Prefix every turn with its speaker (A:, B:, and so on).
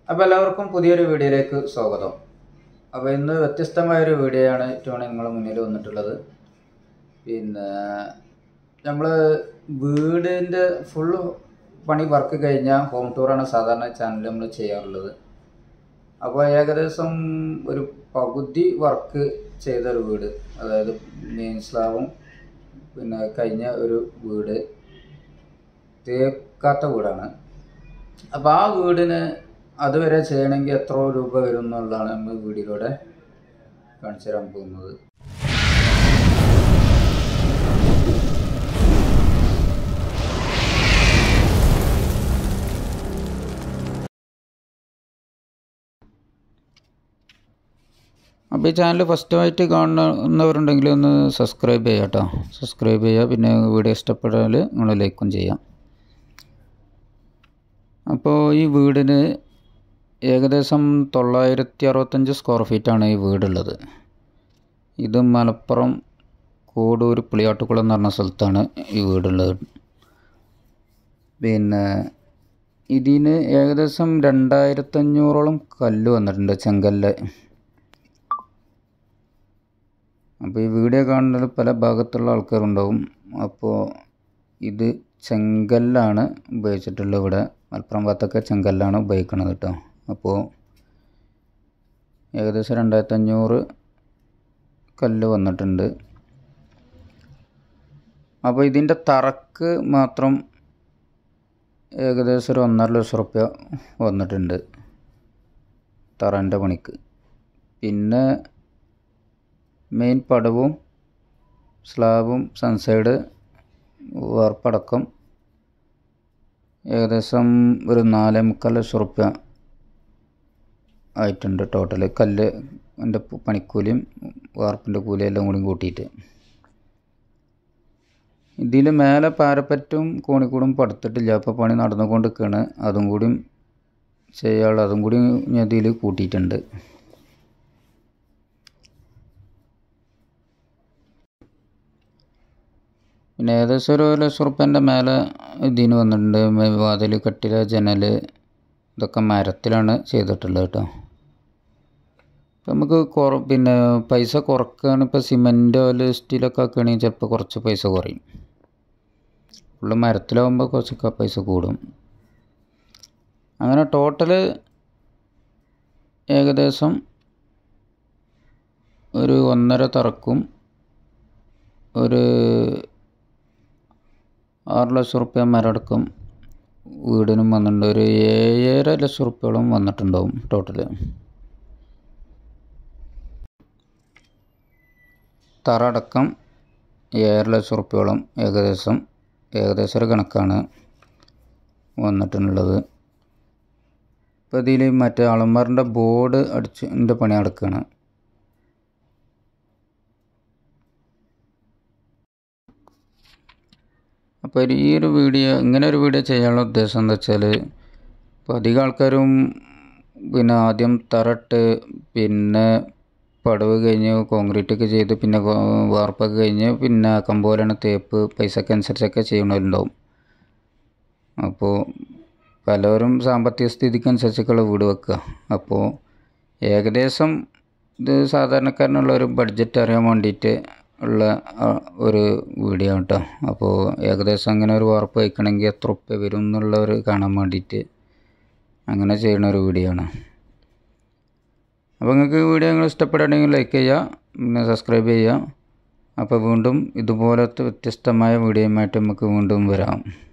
A: അപ്പോൾ എല്ലാവർക്കും പുതിയൊരു വീഡിയോയിലേക്ക് സ്വാഗതം അപ്പോൾ ഇന്ന് വ്യത്യസ്തമായൊരു വീഡിയോ ആണ് ഏറ്റവും നിങ്ങളുടെ മുന്നിൽ വന്നിട്ടുള്ളത് പിന്നെ നമ്മൾ വീടിൻ്റെ ഫുള്ള് പണി വർക്ക് കഴിഞ്ഞാൽ ഹോം ടൂറാണ് സാധാരണ ചാനൽ നമ്മൾ ചെയ്യാറുള്ളത് അപ്പോൾ ഏകദേശം ഒരു പകുതി വർക്ക് ചെയ്തൊരു വീട് അതായത് മെയിൻ സ്ലാബും പിന്നെ കഴിഞ്ഞ ഒരു വീട് തേക്കാത്ത വീടാണ് അപ്പോൾ ആ വീടിന് അതുവരെ ചെയ്യണമെങ്കിൽ എത്ര രൂപ വരും എന്നുള്ളതാണ് നമ്മൾ വീഡിയോയിലൂടെ കാണിച്ചു തരാൻ പോകുന്നത് അപ്പോൾ ഈ ചാനൽ ഫസ്റ്റുമായിട്ട് കാണുന്നവരുണ്ടെങ്കിൽ ഒന്ന് സബ്സ്ക്രൈബ് ചെയ്യുക കേട്ടോ സബ്സ്ക്രൈബ് ചെയ്യുക പിന്നെ വീഡിയോ ഇഷ്ടപ്പെട്ടാൽ നിങ്ങൾ ലൈക്കും ചെയ്യാം അപ്പോൾ ഈ വീടിന് ഏകദേശം തൊള്ളായിരത്തി അറുപത്തഞ്ച് സ്ക്വയർ ഫീറ്റാണ് ഈ വീടുള്ളത് ഇത് മലപ്പുറം കോടൂർ പുളിയാട്ടുകുളം എന്ന് പറഞ്ഞ സ്ഥലത്താണ് ഈ വീടുള്ളത് പിന്നെ ഇതിന് ഏകദേശം രണ്ടായിരത്തഞ്ഞൂറോളം കല്ല് വന്നിട്ടുണ്ട് ചെങ്കല്ല് അപ്പോൾ ഈ വീഡിയോ കാണുന്നത് പല ഭാഗത്തുള്ള ആൾക്കാരുണ്ടാവും അപ്പോൾ ഇത് ചെങ്കല്ലാണ് ഉപയോഗിച്ചിട്ടുള്ളത് ഇവിടെ മലപ്പുറം ഭാഗത്തൊക്കെ ചെങ്കല്ലാണ് ഉപയോഗിക്കുന്നത് കേട്ടോ അപ്പോൾ ഏകദേശം രണ്ടായിരത്തഞ്ഞൂറ് കല്ല് വന്നിട്ടുണ്ട് അപ്പോൾ ഇതിൻ്റെ തറക്ക് മാത്രം ഏകദേശം ഒരു ഒന്നര ലക്ഷം റുപ്യ വന്നിട്ടുണ്ട് തറൻ്റെ പണിക്ക് പിന്നെ മെയിൻ പടവും സ്ലാബും സൺസൈഡ് വാർപ്പടക്കം ഏകദേശം ഒരു നാലേ മുക്കാൽ ലക്ഷം റുപ്യ ആയിട്ടുണ്ട് ടോട്ടൽ കല്ല് എൻ്റെ പണിക്കൂലിയും വാർപ്പിൻ്റെ കൂലിയും എല്ലാം കൂടി കൂട്ടിയിട്ട് ഇതിൽ മേലെ പാരപ്പറ്റും കോണിക്കൂടും പടുത്തിട്ടില്ല അപ്പോൾ പണി നടന്നുകൊണ്ടിരിക്കുകയാണ് അതും കൂടി ചെയ്യാനുള്ള അതും കൂടി ഞാൻ ഇതിൽ കൂട്ടിയിട്ടുണ്ട് പിന്നെ ഏകദേശം ഒരു ലക്ഷം റുപ്യൻ്റെ മേലെ ഇതിന് വന്നിട്ടുണ്ട് വാതിൽ കട്ടില ജനൽ ഇതൊക്കെ മരത്തിലാണ് ചെയ്തിട്ടുള്ളത് കേട്ടോ നമുക്ക് കുറ പിന്നെ പൈസ കുറക്കുകയാണ് ഇപ്പോൾ സിമൻറ്റോ അല്ലെങ്കിൽ സ്റ്റീലൊക്കെ ആക്കുകയാണെങ്കിൽ ചിലപ്പോൾ കുറച്ച് പൈസ കുറയും ഫുള്ള് മരത്തിലാവുമ്പോൾ കുറച്ചൊക്കെ പൈസ കൂടും അങ്ങനെ ടോട്ടൽ ഏകദേശം ഒരു ഒന്നര തറക്കും ഒരു ആറ് ലക്ഷം റുപ്യ മരടക്കം വീടിനും വന്നിട്ടുണ്ട് ഒരു ഏഴര ലക്ഷം റുപ്യോളം വന്നിട്ടുണ്ടാവും ടോട്ടൽ തറ അടക്കം ഏഴര ലക്ഷം റുപ്യോളം ഏകദേശം ഏകദേശം ഒരു കണക്കാണ് വന്നിട്ടുള്ളത് ഇപ്പോൾ ഇതിൽ മറ്റേ അളമാറിൻ്റെ ബോർഡ് അടിച്ചിൻ്റെ പണി നടക്കുകയാണ് അപ്പോൾ ഈ ഒരു വീഡിയോ ഇങ്ങനെ ഒരു വീഡിയോ ചെയ്യാനുള്ള ഉദ്ദേശം എന്താ വെച്ചാൽ ഇപ്പോൾ അധികം ആൾക്കാരും പിന്നെ ആദ്യം തറട്ട് പിന്നെ പടവ് കഴിഞ്ഞ് കോൺക്രീറ്റ് ഒക്കെ ചെയ്ത് പിന്നെ വാർപ്പൊക്കെ കഴിഞ്ഞ് പിന്നെ കമ്പോലാണ് തേപ്പ് പൈസക്ക് അനുസരിച്ചൊക്കെ ചെയ്യണവരുണ്ടാവും അപ്പോൾ പലരും സാമ്പത്തിക സ്ഥിതിക്ക് അനുസരിച്ചൊക്കെയുള്ള വീട് വെക്കുക അപ്പോൾ ഏകദേശം ഇത് സാധാരണക്കാരനുള്ള ഒരു ബഡ്ജറ്റ് അറിയാൻ വേണ്ടിയിട്ട് ഉള്ള ഒരു വീഡിയോ കേട്ടോ അപ്പോൾ ഏകദേശം അങ്ങനെ ഒരു വാർപ്പ് വയ്ക്കണമെങ്കിൽ എത്ര ഉറുപ്പ്യ വരും എന്നുള്ളവർ കാണാൻ വേണ്ടിയിട്ട് അങ്ങനെ ചെയ്യുന്ന ഒരു വീഡിയോ ആണ് അപ്പോൾ നിങ്ങൾക്ക് വീഡിയോ നിങ്ങൾ ഇഷ്ടപ്പെടുകയാണെങ്കിൽ ലൈക്ക് ചെയ്യുക പിന്നെ സബ്സ്ക്രൈബ് ചെയ്യുക അപ്പോൾ വീണ്ടും ഇതുപോലത്തെ വ്യത്യസ്തമായ വീഡിയോയുമായിട്ട് നമുക്ക് വീണ്ടും വരാം